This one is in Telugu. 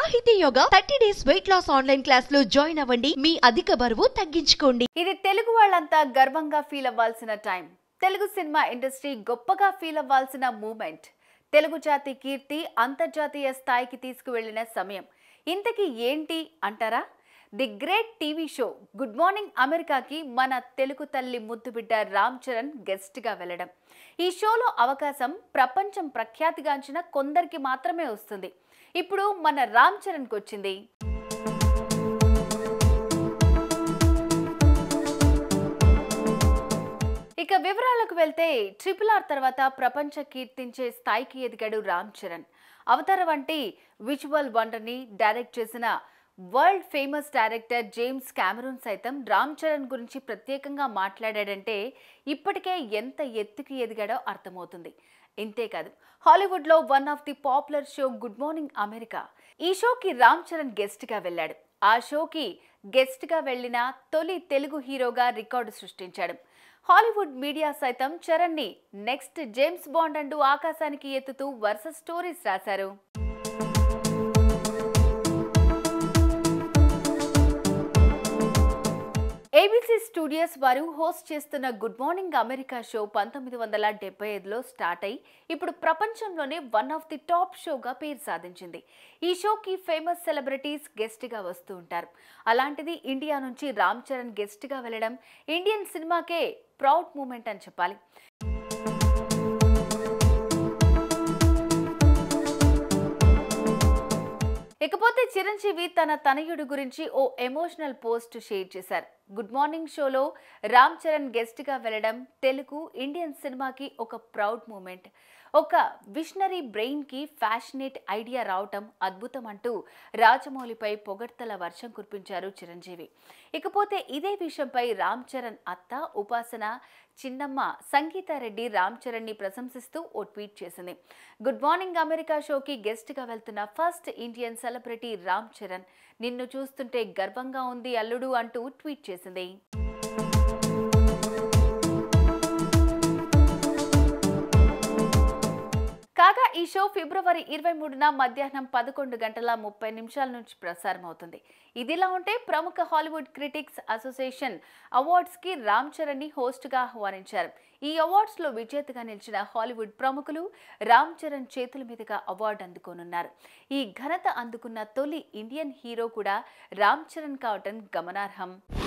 సాహితీ Yoga thirty days weight loss online class లో జాయిన్ అవ్వండి మీ అధిక బరువు తగ్గించుకోండి ఇది తెలుగు వాళ్ళంతా గర్వంగా ఫీల్ అవ్వాల్సిన టైం తెలుగు సినిమా ఇండస్ట్రీ గొప్పగా ఫీల్ అవ్వాల్సిన మూమెంట్ తెలుగు జాతి కీర్తి అంతర్జాతీయ స్థాయికి తీసుకువెళ్లిన సమయం ఇంతకీ ఏంటి అంటారా the great TV show good morning అమెరికాకి మన తెలుగు తల్లి ముద్దు బిడ్డ రామ్ చరణ్ గెస్ట్గా వెళ్ళడం ఈ షోలో అవకాశం ప్రపంచం ప్రఖ్యాతిగాంచిన కొందరికి మాత్రమే వస్తుంది ఇప్పుడు మన రామ్ చరణ్కి వచ్చింది ఇక వివరాలకు వెళ్తే ట్రిపుల్ ఆర్ తర్వాత ప్రపంచ కీర్తించే స్థాయికి ఎదిగాడు రామ్ చరణ్ అవతార వంటి విజువల్ వండర్ని డైరెక్ట్ చేసిన world famous director James Cameron సైతం రామ్ చరణ్ గురించి ప్రత్యేకంగా మాట్లాడాడంటే ఇప్పటికే ఎంత ఎత్తుకి ఎదిగాడో అర్థమవుతుంది ఇంతేకాదు హాలీవుడ్లో one of the popular show good morning America ఈ షోకి రామ్ చరణ్ గెస్ట్గా వెళ్ళాడు ఆ షోకి గెస్ట్గా వెళ్ళిన తొలి తెలుగు హీరోగా రికార్డు సృష్టించాడు హాలీవుడ్ మీడియా సైతం చరణ్ని నెక్స్ట్ జేమ్స్ బాండ్ అంటూ ఆకాశానికి ఎత్తుతూ వరుస స్టోరీస్ రాశారు ఏబీసీ స్టూడియోస్ వారు హోస్ట్ చేస్తున్న గుడ్ మార్నింగ్ అమెరికా షో పంతొమ్మిది వందల డెబ్బై ఐదులో స్టార్ట్ అయి ఇప్పుడు ప్రపంచంలోనే వన్ ఆఫ్ ది టాప్ షోగా పేరు సాధించింది ఈ షోకి ఫేమస్ సెలబ్రిటీస్ గెస్ట్గా వస్తూ ఉంటారు అలాంటిది ఇండియా నుంచి రామ్ చరణ్ గెస్ట్గా వెళ్ళడం ఇండియన్ సినిమాకే ప్రౌడ్ మూమెంట్ అని చెప్పాలి ఇకపోతే చిరంజీవి తన తనయుడు గురించి ఓ ఎమోషనల్ పోస్ట్ షేర్ చేశారు గుడ్ మార్నింగ్ షోలో రామ్ చరణ్ గెస్ట్గా వెళ్ళడం తెలుగు ఇండియన్ సినిమాకి ఒక ప్రౌడ్ మూమెంట్ ఒక విషనరీ బ్రెయిన్కి ఫ్యాషనేట్ ఐడియా రావటం అద్భుతం అంటూ రాజమౌళిపై పొగడ్తల వర్షం కురిపించారు చిరంజీవి ఇకపోతే ఇదే విషయంపై రామ్ చరణ్ అత్త ఉపాసన చిన్నమ్మ సంగీతారెడ్డి రామ్ చరణ్ని ప్రశంసిస్తూ ఓ ట్వీట్ చేసింది గుడ్ మార్నింగ్ అమెరికా షోకి గెస్ట్గా వెళ్తున్న first Indian celebrity Ram Charan నిన్ను చూస్తుంటే గర్వంగా ఉంది అల్లుడు అంటూ ట్వీట్ చేసింది కాగా ఈ షో ఫిబ్రవరి ఇరవై మూడున మధ్యాహ్నం పదకొండు గంటల ముప్పై నిమిషాల నుంచి ప్రసారం అవుతుంది ఇదిలా ఉంటే ప్రముఖ హాలీవుడ్ క్రిటిక్స్ అసోసియేషన్ అవార్డ్స్ కి రామ్ చరణ్ ని హోస్ట్ గా ఆహ్వానించారు ఈ అవార్డ్స్ లో విజేతగా నిలిచిన హాలీవుడ్ ప్రముఖులు రామ్ చరణ్ చేతుల మీదుగా అవార్డు అందుకోనున్నారు ఈ ఘనత అందుకున్న తొలి ఇండియన్ హీరో కూడా రామ్ చరణ్ కావటం గమనార్హం